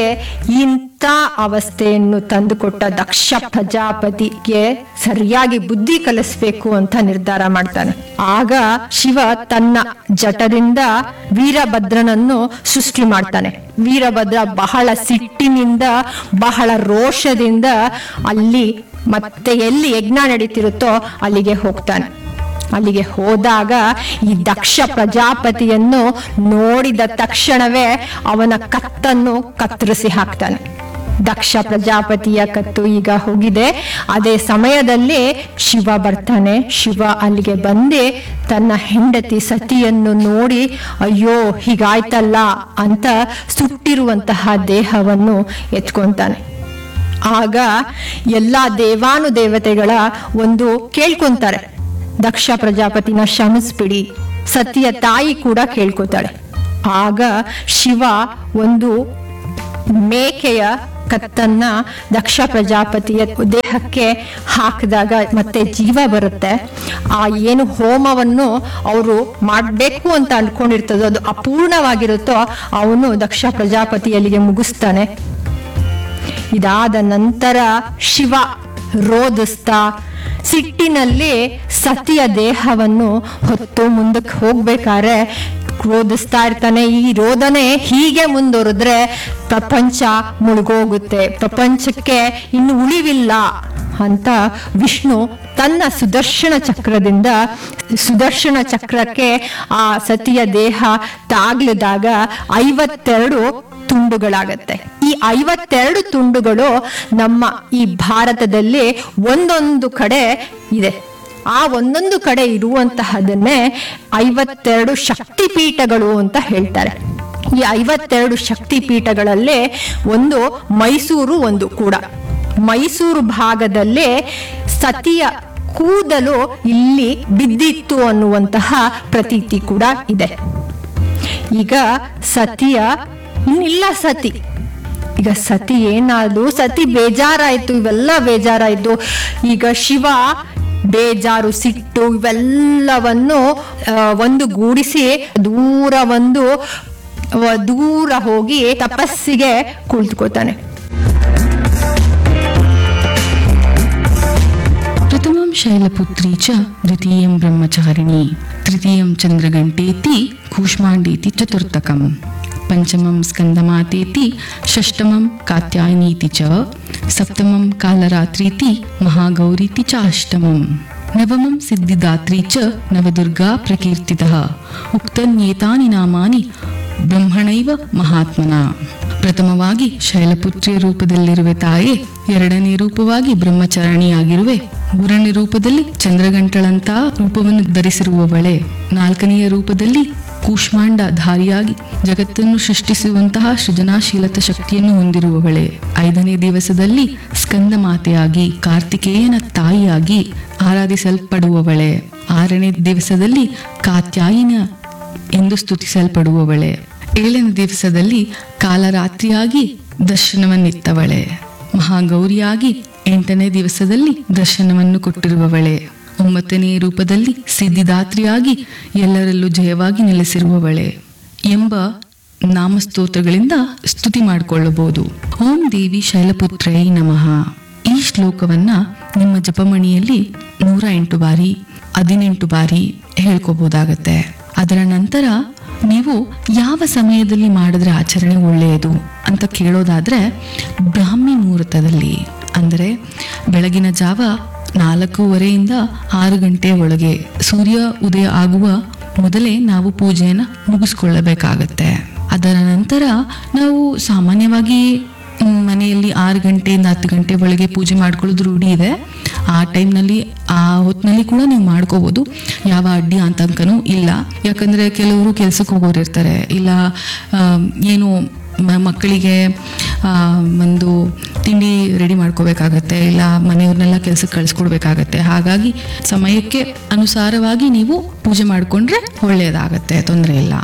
ಇಂಥ ಅವಸ್ಥೆಯನ್ನು ತಂದುಕೊಟ್ಟ ದಕ್ಷ ಪ್ರಜಾಪತಿಗೆ ಸರಿಯಾಗಿ ಬುದ್ಧಿ ಕಲಿಸ್ಬೇಕು ಅಂತ ನಿರ್ಧಾರ ಮಾಡ್ತಾನೆ ಆಗ ಶಿವ ತನ್ನ ಜಟದಿಂದ ವೀರಭದ್ರನನ್ನು ಸೃಷ್ಟಿ ಮಾಡ್ತಾನೆ ವೀರಭದ್ರ ಬಹಳ ಸಿಟ್ಟಿನಿಂದ ಬಹಳ ರೋಷದಿಂದ ಅಲ್ಲಿ ಮತ್ತೆ ಎಲ್ಲಿ ಯಜ್ಞ ನಡೀತಿರುತ್ತೋ ಅಲ್ಲಿಗೆ ಹೋಗ್ತಾನೆ ಅಲ್ಲಿಗೆ ಹೋದಾಗ ಈ ದಕ್ಷ ಪ್ರಜಾಪತಿಯನ್ನು ನೋಡಿದ ತಕ್ಷಣವೇ ಅವನ ಕತ್ತನ್ನು ಕತ್ತರಿಸಿ ಹಾಕ್ತಾನೆ ದಕ್ಷ ಪ್ರಜಾಪತಿಯ ಕತ್ತು ಈಗ ಹೋಗಿದೆ ಅದೇ ಸಮಯದಲ್ಲಿ ಶಿವ ಬರ್ತಾನೆ ಶಿವ ಅಲ್ಲಿಗೆ ಬಂದೆ ತನ್ನ ಹೆಂಡತಿ ಸತಿಯನ್ನು ನೋಡಿ ಅಯ್ಯೋ ಹೀಗಾಯ್ತಲ್ಲ ಅಂತ ಸುಟ್ಟಿರುವಂತಹ ದೇಹವನ್ನು ಎತ್ಕೊಂತಾನೆ ಆಗ ಎಲ್ಲ ದೇವಾನುದೇವತೆಗಳ ಒಂದು ಕೇಳ್ಕೊಂತಾರೆ ದಕ್ಷ ಪ್ರಜಾಪತಿನ ಕ್ಷಮಿಸ್ಬಿಡಿ ಸತಿಯ ತಾಯಿ ಕೂಡ ಕೇಳ್ಕೊತಾಳೆ ಆಗ ಶಿವ ಒಂದು ಮೇಕೆಯ ಕತ್ತನ್ನ ದಕ್ಷ ಪ್ರಜಾಪತಿಯ ದೇಹಕ್ಕೆ ಹಾಕಿದಾಗ ಮತ್ತೆ ಜೀವ ಬರುತ್ತೆ ಆ ಏನು ಹೋಮವನ್ನು ಅವರು ಮಾಡಬೇಕು ಅಂತ ಅನ್ಕೊಂಡಿರ್ತದೋ ಅದು ಅಪೂರ್ಣವಾಗಿರುತ್ತೋ ಅವನು ದಕ್ಷ ಪ್ರಜಾಪತಿ ಅಲ್ಲಿಗೆ ಮುಗಿಸ್ತಾನೆ ಇದಾದ ನಂತರ ಶಿವ ರೋಧಿಸ್ತಾ ಸಿಟ್ಟಿನಲ್ಲಿ ಸತಿಯ ದೇಹವನ್ನು ಹೊತ್ತು ಮುಂದಕ್ಕೆ ಹೋಗ್ಬೇಕಾದ್ರೆ ರೋಧಿಸ್ತಾ ಇರ್ತಾನೆ ಈ ರೋದನೆ ಹೀಗೆ ಮುಂದುವರೆದ್ರೆ ಪ್ರಪಂಚ ಮುಳುಗೋಗುತ್ತೆ ಪ್ರಪಂಚಕ್ಕೆ ಇನ್ನು ಉಳಿವಿಲ್ಲ ಅಂತ ವಿಷ್ಣು ತನ್ನ ಸುದರ್ಶನ ಚಕ್ರದಿಂದ ಸುದರ್ಶನ ಚಕ್ರಕ್ಕೆ ಆ ಸತಿಯ ದೇಹ ತಾಗ್ಲಿದಾಗ ಐವತ್ತೆರಡು ತುಂಡುಗಳಾಗತ್ತೆ ಈ ಐವತ್ತೆರಡು ತುಂಡುಗಳು ನಮ್ಮ ಈ ಭಾರತದಲ್ಲಿ ಒಂದೊಂದು ಕಡೆ ಇದೆ ಆ ಒಂದೊಂದು ಕಡೆ ಇರುವಂತಹದನ್ನೇ ಐವತ್ತೆರಡು ಶಕ್ತಿ ಪೀಠಗಳು ಅಂತ ಹೇಳ್ತಾರೆ ಈ ಐವತ್ತೆರಡು ಶಕ್ತಿ ಪೀಠಗಳಲ್ಲೇ ಒಂದು ಮೈಸೂರು ಒಂದು ಕೂಡ ಮೈಸೂರು ಭಾಗದಲ್ಲೇ ಸತಿಯ ಕೂದಲು ಇಲ್ಲಿ ಬಿದ್ದಿತ್ತು ಅನ್ನುವಂತಹ ಪ್ರತೀತಿ ಕೂಡ ಇದೆ ಈಗ ಸತಿಯ ಇನ್ನಿಲ್ಲ ಸತಿ ಈಗ ಸತಿ ಏನಾದ್ರು ಸತಿ ಬೇಜಾರಾಯ್ತು ಇವೆಲ್ಲ ಬೇಜಾರಾಯ್ತು ಈಗ ಶಿವ ಬೇಜಾರು ಸಿಟ್ಟು ಇವೆಲ್ಲವನ್ನು ಆ, ಒಂದು ಗೂಡಿಸಿ ದೂರ ಒಂದು ಆ, ದೂರ ಹೋಗಿ ತಪಸ್ಸಿಗೆ ಕುಳಿತುಕೋತಾನೆ ಪ್ರಥಮಂ ಶೈಲಪುತ್ರಿ ಚ ದ್ವಿತೀಯಂ ಬ್ರಹ್ಮಚಾರಿಣಿ ತೃತೀಯಂ ಚಂದ್ರಗಂಟೇತಿ ಕೂಷ್ಮಾಂಡೇತಿ ಚತುರ್ಥಕಂ ಪಂಚಮಂ ಸ್ಕಂದಮಾತೇತಿ ಷಷ್ಟಮಂ ಕಾತ್ಯಾಯನೀತಿ ಚ ಸಪ್ತಮಂ ಕಾಲರಾತ್ರೀತಿ ಮಹಾಗೌರೀತಿ ಚ ಅಷ್ಟಮಂ ನವಮಂ ಸಿದ್ಧಿದಾತ್ರಿ ಚ ನವದುರ್ಗಾ ಪ್ರಕೀರ್ತಿತಃ ಉಕ್ತನ್ಯೇತಾನಿ ನಾಮಾನಿ ಬ್ರಹ್ಮಣೈವ ಮಹಾತ್ಮನ ಪ್ರಥಮವಾಗಿ ಶೈಲಪುತ್ರಿಯ ರೂಪದಲ್ಲಿರುವೆ ತಾಯೇ ಎರಡನೇ ರೂಪವಾಗಿ ಬ್ರಹ್ಮಚಾರಿಣಿಯಾಗಿರುವೆ ಮೂರನೇ ರೂಪದಲ್ಲಿ ಚಂದ್ರಗಂಟಳಂತ ರೂಪವನ್ನು ಧರಿಸಿರುವವಳೆ ನಾಲ್ಕನೆಯ ರೂಪದಲ್ಲಿ ಕೂಷ್ಮಾಂಡ ಧಾರಿಯಾಗಿ ಜಗತ್ತನ್ನು ಸೃಷ್ಟಿಸುವಂತಹ ಸೃಜನಾಶೀಲತ ಶಕ್ತಿಯನ್ನು ಹೊಂದಿರುವವಳೆ ಐದನೇ ದಿವಸದಲ್ಲಿ ಸ್ಕಂದ ಮಾತೆಯಾಗಿ ಕಾರ್ತಿಕೇಯನ ತಾಯಿಯಾಗಿ ಆರಾಧಿಸಲ್ಪಡುವವಳೆ ಆರನೇ ದಿವಸದಲ್ಲಿ ಕಾತ್ಯಾಯಿನ ಎಂದು ಸ್ತುತಿಸಲ್ಪಡುವವಳೆ ಏಳನೇ ದಿವಸದಲ್ಲಿ ಕಾಲರಾತ್ರಿಯಾಗಿ ದರ್ಶನವನ್ನಿತ್ತವಳೆ ಮಹಾಗೌರಿಯಾಗಿ ಎಂಟನೇ ದಿವಸದಲ್ಲಿ ದರ್ಶನವನ್ನು ಕೊಟ್ಟಿರುವವಳೆ ಒಂಬತ್ತನೇ ರೂಪದಲ್ಲಿ ಸಿದ್ಧಿದಾತ್ರಿಯಾಗಿ ಎಲ್ಲರಲ್ಲೂ ಜಯವಾಗಿ ನೆಲೆಸಿರುವವಳೆ ಎಂಬ ನಾಮಸ್ತೋತ್ರಗಳಿಂದ ಸ್ತುತಿ ಮಾಡಿಕೊಳ್ಳಬಹುದು ಓಂ ದೇವಿ ಶೈಲಪುತ್ರೈ ನಮಃ ಈ ಶ್ಲೋಕವನ್ನ ನಿಮ್ಮ ಜಪಮಣಿಯಲ್ಲಿ ನೂರ ಎಂಟು ಬಾರಿ ಹದಿನೆಂಟು ಬಾರಿ ಹೇಳ್ಕೋಬಹುದಾಗತ್ತೆ ಅದರ ನಂತರ ನೀವು ಯಾವ ಸಮಯದಲ್ಲಿ ಮಾಡಿದ್ರೆ ಆಚರಣೆ ಒಳ್ಳೆಯದು ಅಂತ ಕೇಳೋದಾದ್ರೆ ಬ್ರಾಹ್ಮಿ ಮುಹೂರ್ತದಲ್ಲಿ ಅಂದರೆ ಬೆಳಗಿನ ಜಾವ ನಾಲ್ಕೂವರೆಯಿಂದ ಆರು ಗಂಟೆಯ ಒಳಗೆ ಸೂರ್ಯ ಉದಯ ಆಗುವ ಮೊದಲೇ ನಾವು ಪೂಜೆಯನ್ನು ಮುಗಿಸ್ಕೊಳ್ಳಬೇಕಾಗತ್ತೆ ಅದರ ನಂತರ ನಾವು ಸಾಮಾನ್ಯವಾಗಿ ಮ್, ಮನೆಯಲ್ಲಿ ಆರು ಗಂಟೆಯಿಂದ ಹತ್ತು ಗಂಟೆ ಒಳಗೆ ಪೂಜೆ ಮಾಡ್ಕೊಳ್ಳೋದು ರೂಢಿ ಇದೆ ಆ ಟೈಮ್ನಲ್ಲಿ ಆ ಹೊತ್ತಿನಲ್ಲಿ ಕೂಡ ನೀವು ಮಾಡ್ಕೋಬೋದು ಯಾವ ಅಡ್ಡಿ ಆತಂಕನೂ ಇಲ್ಲ ಯಾಕಂದರೆ ಕೆಲವರು ಕೆಲಸಕ್ಕೆ ಹೋಗೋರು ಇರ್ತಾರೆ ಇಲ್ಲ ಆ, ಏನು ಮ- ಮಕ್ಕಳಿಗೆ ಆ, ಒಂದು ತಿಂಡಿ ರೆಡಿ ಮಾಡ್ಕೋಬೇಕಾಗತ್ತೆ ಇಲ್ಲ ಮನೆಯವ್ರನ್ನೆಲ್ಲ ಕೆಲಸಕ್ಕೆ ಕಳಿಸ್ಕೊಡ್ಬೇಕಾಗತ್ತೆ ಹಾಗಾಗಿ ಸಮಯಕ್ಕೆ ಅನುಸಾರವಾಗಿ ನೀವು ಪೂಜೆ ಮಾಡಿಕೊಂಡ್ರೆ ಒಳ್ಳೆಯದಾಗತ್ತೆ ತೊಂದರೆ ಇಲ್ಲ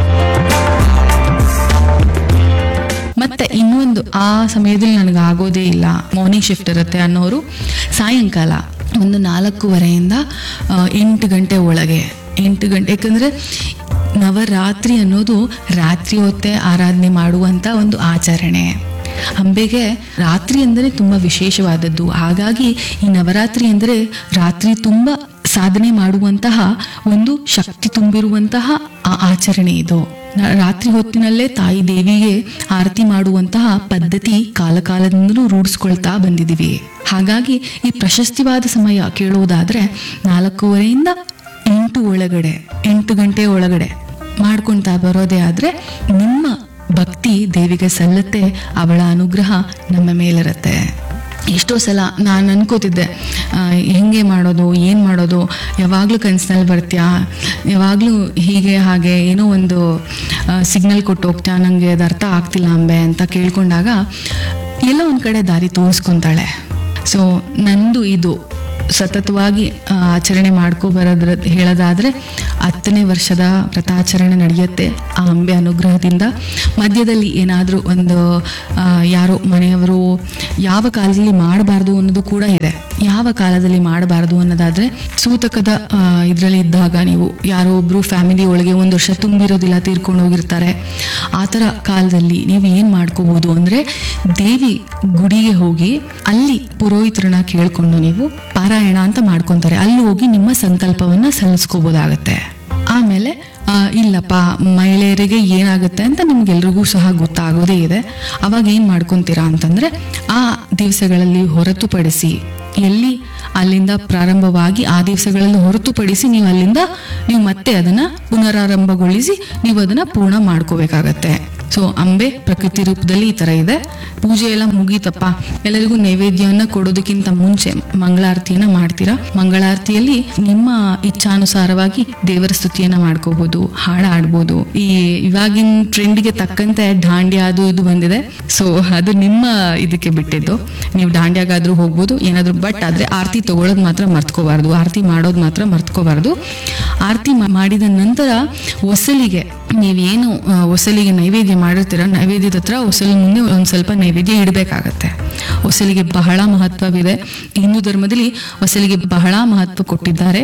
ಮತ್ತೆ ಇನ್ನೊಂದು ಆ ಸಮಯದಲ್ಲಿ ನನಗೆ ಆಗೋದೇ ಇಲ್ಲ ಮಾರ್ನಿಂಗ್ ಶಿಫ್ಟ್ ಇರುತ್ತೆ ಅನ್ನೋರು ಸಾಯಂಕಾಲ ಒಂದು ನಾಲ್ಕೂವರೆಯಿಂದ ಆ, ಎಂಟು ಗಂಟೆ ಒಳಗೆ ಎಂಟು ಗಂಟೆ ಯಾಕಂದರೆ ನವರಾತ್ರಿ ಅನ್ನೋದು ರಾತ್ರಿ ಹೊತ್ತೆ ಆರಾಧನೆ ಮಾಡುವಂಥ ಒಂದು ಆಚರಣೆ ಅಂಬೆಗೆ ರಾತ್ರಿ ಅಂದರೆ ತುಂಬ ವಿಶೇಷವಾದದ್ದು ಹಾಗಾಗಿ ಈ ನವರಾತ್ರಿ ಅಂದರೆ ರಾತ್ರಿ ತುಂಬ ಸಾಧನೆ ಮಾಡುವಂತಹ ಒಂದು ಶಕ್ತಿ ತುಂಬಿರುವಂತಹ ಆ ಆಚರಣೆ ಇದು ನ- ರಾತ್ರಿ ಹೊತ್ತಿನಲ್ಲೇ ತಾಯಿ ದೇವಿಗೆ ಆರತಿ ಮಾಡುವಂತಹ ಪದ್ಧತಿ ಕಾಲಕಾಲದಿಂದಲೂ ರೂಢಿಸ್ಕೊಳ್ತಾ ಬಂದಿದ್ದೀವಿ ಹಾಗಾಗಿ ಈ ಪ್ರಶಸ್ತಿವಾದ ಸಮಯ ಕೇಳುವುದಾದ್ರೆ ನಾಲ್ಕೂವರೆಯಿಂದ ಎಂಟು ಒಳಗಡೆ ಎಂಟು ಗಂಟೆ ಒಳಗಡೆ ಮಾಡ್ಕೊಳ್ತಾ ಬರೋದೇ ಆದ್ರೆ ನಿಮ್ಮ ಭಕ್ತಿ ದೇವಿಗೆ ಸಲ್ಲತ್ತೆ ಅವಳ ಅನುಗ್ರಹ ನಮ್ಮ ಮೇಲಿರುತ್ತೆ ಎಷ್ಟೋ ಸಲ ನಾನು ಅನ್ಕೋತಿದ್ದೆ ಆ, ಹೆಂಗೆ ಮಾಡೋದು ಏನು ಮಾಡೋದು ಯಾವಾಗಲೂ ಕನ್ಸಿನಲ್ಲಿ ಬರ್ತೀಯಾ ಯಾವಾಗಲೂ ಹೀಗೆ ಹಾಗೆ ಏನೋ ಒಂದು ಸಿಗ್ನಲ್ ಕೊಟ್ಟು ಹೋಗ್ತೀಯಾ ನನಗೆ ಅದು ಅರ್ಥ ಆಗ್ತಿಲ್ಲ ಅಂಬೆ ಅಂತ ಕೇಳ್ಕೊಂಡಾಗ ಎಲ್ಲೋ ಒಂದು ಕಡೆ ದಾರಿ ತೋರಿಸ್ಕೊತಾಳೆ ಸೊ ನಂದು ಇದು ಸತತವಾಗಿ ಆ, ಆಚರಣೆ ಮಾಡ್ಕೊ ಬರೋದ್ರ ಹೇಳೋದಾದ್ರೆ ಹತ್ತನೇ ವರ್ಷದ ವ್ರತಾಚರಣೆ ನಡೆಯುತ್ತೆ ಆ ಅಂಬೆ ಅನುಗ್ರಹದಿಂದ ಮಧ್ಯದಲ್ಲಿ ಏನಾದರೂ ಒಂದು ಆ, ಯಾರೋ ಮನೆಯವರು ಯಾವ ಕಾಲದಲ್ಲಿ ಮಾಡಬಾರ್ದು ಅನ್ನೋದು ಕೂಡ ಇದೆ ಯಾವ ಕಾಲದಲ್ಲಿ ಮಾಡಬಾರ್ದು ಅನ್ನೋದಾದ್ರೆ ಸೂತಕದ ಇದರಲ್ಲಿ ಇದ್ದಾಗ ನೀವು ಯಾರೋ ಒಬ್ರು ಫ್ಯಾಮಿಲಿ ಒಳಗೆ ಒಂದು ವರ್ಷ ತುಂಬಿರೋದಿಲ್ಲ ತೀರ್ಕೊಂಡು ಹೋಗಿರ್ತಾರೆ ಆ ಥರ ಕಾಲದಲ್ಲಿ ನೀವು ಏನು ಮಾಡ್ಕೋಬೋದು ಅಂದರೆ ದೇವಿ ಗುಡಿಗೆ ಹೋಗಿ ಅಲ್ಲಿ ಪುರೋಹಿತರನ್ನ ಕೇಳ್ಕೊಂಡು ನೀವು ಪಾರಾಯಣ ಅಂತ ಮಾಡ್ಕೊತಾರೆ ಅಲ್ಲಿ ಹೋಗಿ ನಿಮ್ಮ ಸಂಕಲ್ಪವನ್ನ ಸಲ್ಲಿಸ್ಕೋಬೋದಾಗತ್ತೆ ಆಮೇಲೆ ಆ, ಇಲ್ಲಪ್ಪ ಮಹಿಳೆಯರಿಗೆ ಏನಾಗುತ್ತೆ ಅಂತ ನಿಮ್ಗೆಲ್ರಿಗೂ ಸಹ ಗೊತ್ತಾಗೋದೇ ಇದೆ ಅವಾಗ ಏನು ಮಾಡ್ಕೊತೀರಾ ಅಂತಂದ್ರೆ ಆ ದಿವಸಗಳಲ್ಲಿ ಹೊರತುಪಡಿಸಿ ಎಲ್ಲಿ ಅಲ್ಲಿಂದ ಪ್ರಾರಂಭವಾಗಿ ಆ ದಿವಸಗಳಲ್ಲಿ ಹೊರತುಪಡಿಸಿ ನೀವು ಅಲ್ಲಿಂದ ನೀವು ಮತ್ತೆ ಅದನ್ನ ಪುನರಾರಂಭಗೊಳಿಸಿ ನೀವು ಅದನ್ನ ಪೂರ್ಣ ಮಾಡ್ಕೋಬೇಕಾಗತ್ತೆ ಸೊ ಅಂಬೆ ಪ್ರಕೃತಿ ರೂಪದಲ್ಲಿ ಈ ತರ ಇದೆ ಪೂಜೆ ಎಲ್ಲ ಮುಗೀತಪ್ಪ ಎಲ್ಲರಿಗೂ ನೈವೇದ್ಯವನ್ನ ಕೊಡೋದಕ್ಕಿಂತ ಮುಂಚೆ ಮಂಗಳಾರತಿಯನ್ನ ಮಾಡ್ತೀರಾ ಮಂಗಳಾರತಿಯಲ್ಲಿ ನಿಮ್ಮ ಇಚ್ಛಾನುಸಾರವಾಗಿ ದೇವರ ಸ್ತುತಿಯನ್ನ ಮಾಡ್ಕೋಬಹುದು ಹಾಡ ಆಡ್ಬೋದು ಈ ಇವಾಗಿನ ಟ್ರೆಂಡ್ಗೆ ತಕ್ಕಂತೆ ದಾಂಡ್ಯ ಅದು ಇದು ಬಂದಿದೆ ಸೊ ಅದು ನಿಮ್ಮ ಇದಕ್ಕೆ ಬಿಟ್ಟಿದ್ದು ನೀವು ದಾಂಡ್ಯಾಗಾದ್ರೂ ಹೋಗ್ಬೋದು ಏನಾದ್ರೂ ಬಟ್ ಆದ್ರೆ ಆರತಿ ತಗೊಳ್ಳೋದು ಮಾತ್ರ ಮರ್ತ್ಕೋಬಾರ್ದು ಆರತಿ ಮಾಡೋದು ಮಾತ್ರ ಮರ್ತ್ಕೋಬಾರ್ದು ಆರತಿ ಮಾ- ಮಾಡಿದ ನಂತರ ಒಸಲಿಗೆ ನೀವೇನು ಆ, ಒಸಲಿಗೆ ನೈವೇದ್ಯ ಮಾಡಿರ್ತೀರ ನೈವೇದ್ಯದ ಹತ್ರ ಒಸಲಿ ಮುಂದೆ ಒಂದು ಸ್ವಲ್ಪ ನೈವೇದ್ಯ ಇಡಬೇಕಾಗತ್ತೆ ಒಸಲಿಗೆ ಬಹಳ ಮಹತ್ವವಿದೆ ಹಿಂದೂ ಧರ್ಮದಲ್ಲಿ ಒಸಲಿಗೆ ಬಹಳ ಮಹತ್ವ ಕೊಟ್ಟಿದ್ದಾರೆ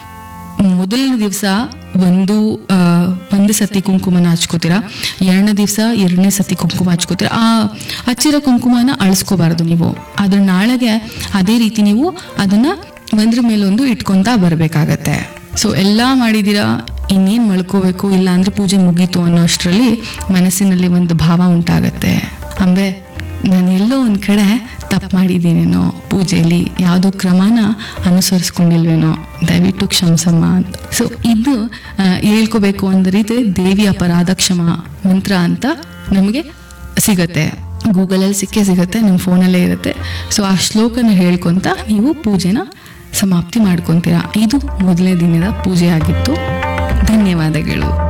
ಮೊದಲನೇ ದಿವಸ ಒಂದು ಆ, ಒಂದು ಸತಿ ಕುಂಕುಮನ ಹಚ್ಕೋತೀರಾ ಎರಡನೇ ದಿವಸ ಎರಡನೇ ಸತಿ ಕುಂಕುಮ ಹಚ್ಕೋತೀರಾ ಆ ಹಚ್ಚಿರೋ ಕುಂಕುಮನ ಅಳಿಸ್ಕೋಬಾರ್ದು ನೀವು ಅದ್ರ ನಾಳೆಗೆ ಅದೇ ರೀತಿ ನೀವು ಅದನ್ನ ಒಂದ್ರ ಮೇಲೊಂದು ಇಟ್ಕೊಂತ ಬರಬೇಕಾಗತ್ತೆ ಸೊ ಎಲ್ಲ ಮಾಡಿದ್ದೀರಾ ಇನ್ನೇನು ಮಳ್ಕೋಬೇಕು ಇಲ್ಲ ಅಂದ್ರೆ ಪೂಜೆ ಮುಗೀತು ಅನ್ನೋ ಅಷ್ಟರಲ್ಲಿ ಮನಸ್ಸಿನಲ್ಲಿ ಒಂದು ಭಾವ ಉಂಟಾಗತ್ತೆ ಅಂಬೆ ನಾನು ಎಲ್ಲೋ ಒಂದು ಕಡೆ ತಪ್ಪು ಮಾಡಿದ್ದೀನೇನೋ ಪೂಜೆಯಲ್ಲಿ ಯಾವುದೋ ಕ್ರಮನ ಅನುಸರಿಸ್ಕೊಂಡಿಲ್ವೇನೋ ದಯವಿಟ್ಟು ಕ್ಷಮಿಸಮ್ಮ ಅಂತ ಸೊ ಇದು ಆ, ಹೇಳ್ಕೋಬೇಕು ಅಂದ ರೀತಿ ದೇವಿ ಅಪರಾಧ ಕ್ಷಮ ಮಂತ್ರ ಅಂತ ನಮಗೆ ಸಿಗತ್ತೆ ಗೂಗಲಲ್ಲಿ ಸಿಕ್ಕೇ ಸಿಗತ್ತೆ ನಿಮ್ಮ ಫೋನಲ್ಲೇ ಇರುತ್ತೆ ಸೊ ಆ ಶ್ಲೋಕನ ಹೇಳ್ಕೊಂತ ನೀವು ಪೂಜೆನ ಸಮಾಪ್ತಿ ಮಾಡ್ಕೊತೀರಾ ಇದು ಮೊದಲನೇ ದಿನದ ಪೂಜೆ ಆಗಿತ್ತು ಧನ್ಯವಾದಗಳು